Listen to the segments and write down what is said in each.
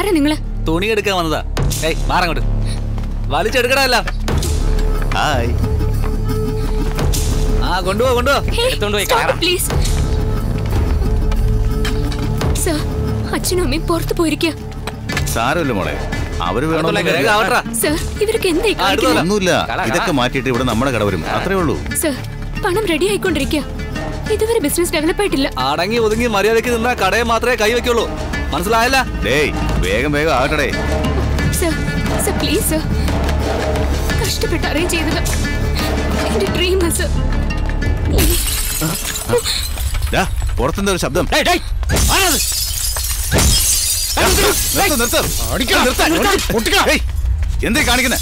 ആരാ നിങ്ങള് തുണി എടുക്കാൻ വന്നതാ ഏയ് മാറങ്ങോട്ട് വലിച്ചെടുക്കണല്ല ഹായ് ആ കൊണ്ടുപോ കൊണ്ടുപോ എടുത്തോണ്ട് പോയി കളയണം. പ്ലീസ് സർ അച്ഛനും അമ്മയും പുറത്തു പോയിരിക്കുക സാരമില്ല മോളെ അവര് അടുത്തുള്ള വേഗം ആവട്ടെടാ. സർ ഇവർക്ക് എന്തായി ആ, എടുത്തോ. ഒന്നുമില്ല കള, കള. ഇതൊക്കെ മാറ്റിയിട്ട് ഇവിടെ നമ്മുടെ കട വരും അത്രേ ഉള്ളൂ സർ പണം റെഡി ആയിക്കൊണ്ടിരിക്കുക ഇതുവരെ ബിസിനസ് ഡെവലപ്പ് ആയിട്ടില്ല അടങ്ങി ഒതുങ്ങി മര്യാദയ്ക്ക് നിന്നാ കടയെ മാത്രമേ കൈ വെക്കുള്ളൂ മനസ്സിലായല്ല ഡേയ് വേഗം വേഗം ആകട്ടെ സർ സർ പ്ലീസ് സർ കഷ്ടപ്പെട്ട് അറേഞ്ച് ചെയ്തത് എന്റെ ഡ്രീം സർ പ്ലീസ് ഡാ, പുറത്തെന്താ ഒരു ശബ്ദം ഡേയ്, ഡേയ്, ആരാത്? നിർത്ത്, നിർത്ത്. നിർത്ത്. ഏയ്, എന്തേ കാണിക്കുന്നേ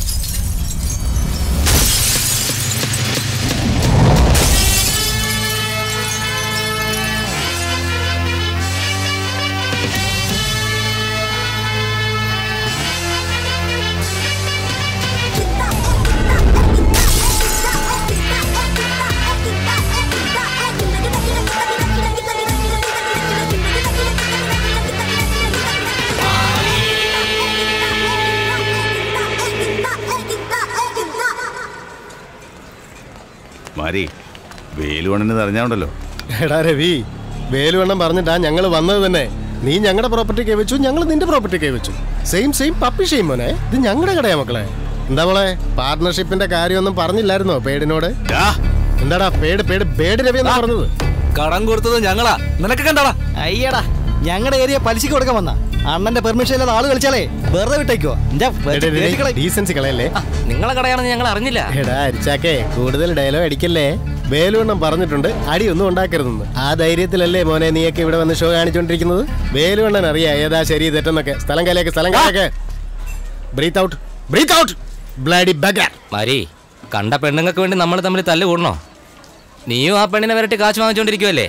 മാരി വേലുവണ്ണന് അറിഞ്ഞാണ്ടല്ലോ എടാ രവി വേലുവണ്ണം പറഞ്ഞിട്ടാ ഞങ്ങൾ വന്നത് തന്നെ നീ ഞങ്ങളുടെ പ്രോപ്പർട്ടി കൈവച്ചു ഞങ്ങൾ നിന്റെ പ്രോപ്പർട്ടി കൈവച്ചു സെയിം സെയിം പപ്പി ഷെയിം മോനെ ഇത് ഞങ്ങളുടെ കടയാ മക്കളെ എന്താ മോളെ പാർട്ട്ണർഷിപ്പിന്റെ കാര്യമൊന്നും പറഞ്ഞില്ലായിരുന്നോ പേടിനോട് എന്താടാ പേട് പേട് പേട് രവി എന്നാ പറഞ്ഞത് കടം കൊടുത്തത് ഞങ്ങളാ നിനക്ക് കണ്ടാടാ അയ്യടാ ഞങ്ങളുടെ ഏരിയ പലിശക്ക് കൊടുക്കാൻ വന്ന അണ്ണന്റെ പെർമിഷൻ ഇല്ലാതെ ആള് കളിച്ചാലേ വെറുതെ വിട്ടേക്കോ ഡീസൻസി കളയല്ലേ നിങ്ങളെ കടയാണെന്ന് ഞങ്ങൾ അറിഞ്ഞില്ല എടാ അരിച്ചാക്കേ കൂടുതൽ ഡയലോഗ് അടിക്കല്ലേ വേലുവണ്ണം പറഞ്ഞിട്ടുണ്ട് അടിയൊന്നും ഉണ്ടാക്കരുതെന്ന് ആ ധൈര്യത്തിലല്ലേ മോനെ നീയൊക്കെ ഇവിടെ വന്ന് ഷോ കാണിച്ചോണ്ടിരിക്കുന്നത് വേലുവണ്ണൻ അറിയാ ഏതാ ശരി തെറ്റെന്നൊക്കെ സ്ഥലം കാലേക്ക് സ്ഥലം കാലേക്ക് breathe out breathe out bloody bugger മാരി കണ്ട പെണ്ണുങ്ങൾക്ക് വേണ്ടി നമ്മൾ തമ്മിൽ തല്ല് കൂടണോ നീയും ആ പെണ്ണിനെ വരട്ടി കാശ് വാങ്ങിച്ചോണ്ടിരിക്കുവല്ലേ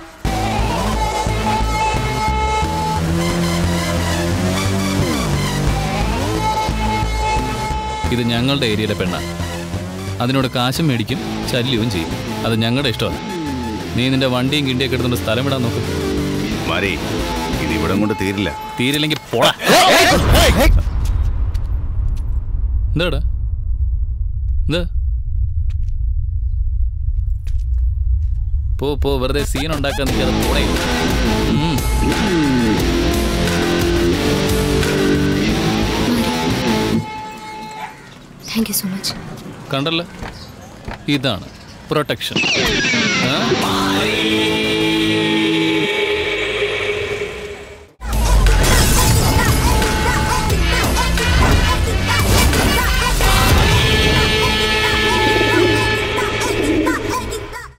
ഇത് ഞങ്ങളുടെ ഏരിയയിലെ പെണ്ണാണ് അതിനോട് കാശും മേടിക്കും ശല്യവും ചെയ്യും അത് ഞങ്ങളുടെ ഇഷ്ടമാണ് നീ നിന്റെ വണ്ടിയും കിണ്ടിയൊക്കെ എടുത്തുകൊണ്ട് സ്ഥലം വിടാൻ നോക്കും മാരി ഇത് ഇവിടെ കൊണ്ട് തീരില്ല തീരില്ലെങ്കിൽ പോടാ എന്താടാ എന്താ പോ പോ വെറുതെ സീൻ ഉണ്ടാക്കാൻ നിൽക്കാതെ പോണേ ഉം. താങ്ക് യു സോ മച്ച് കണ്ടല്ലോ ഇതാണ് പ്രൊട്ടക്ഷൻ ആ?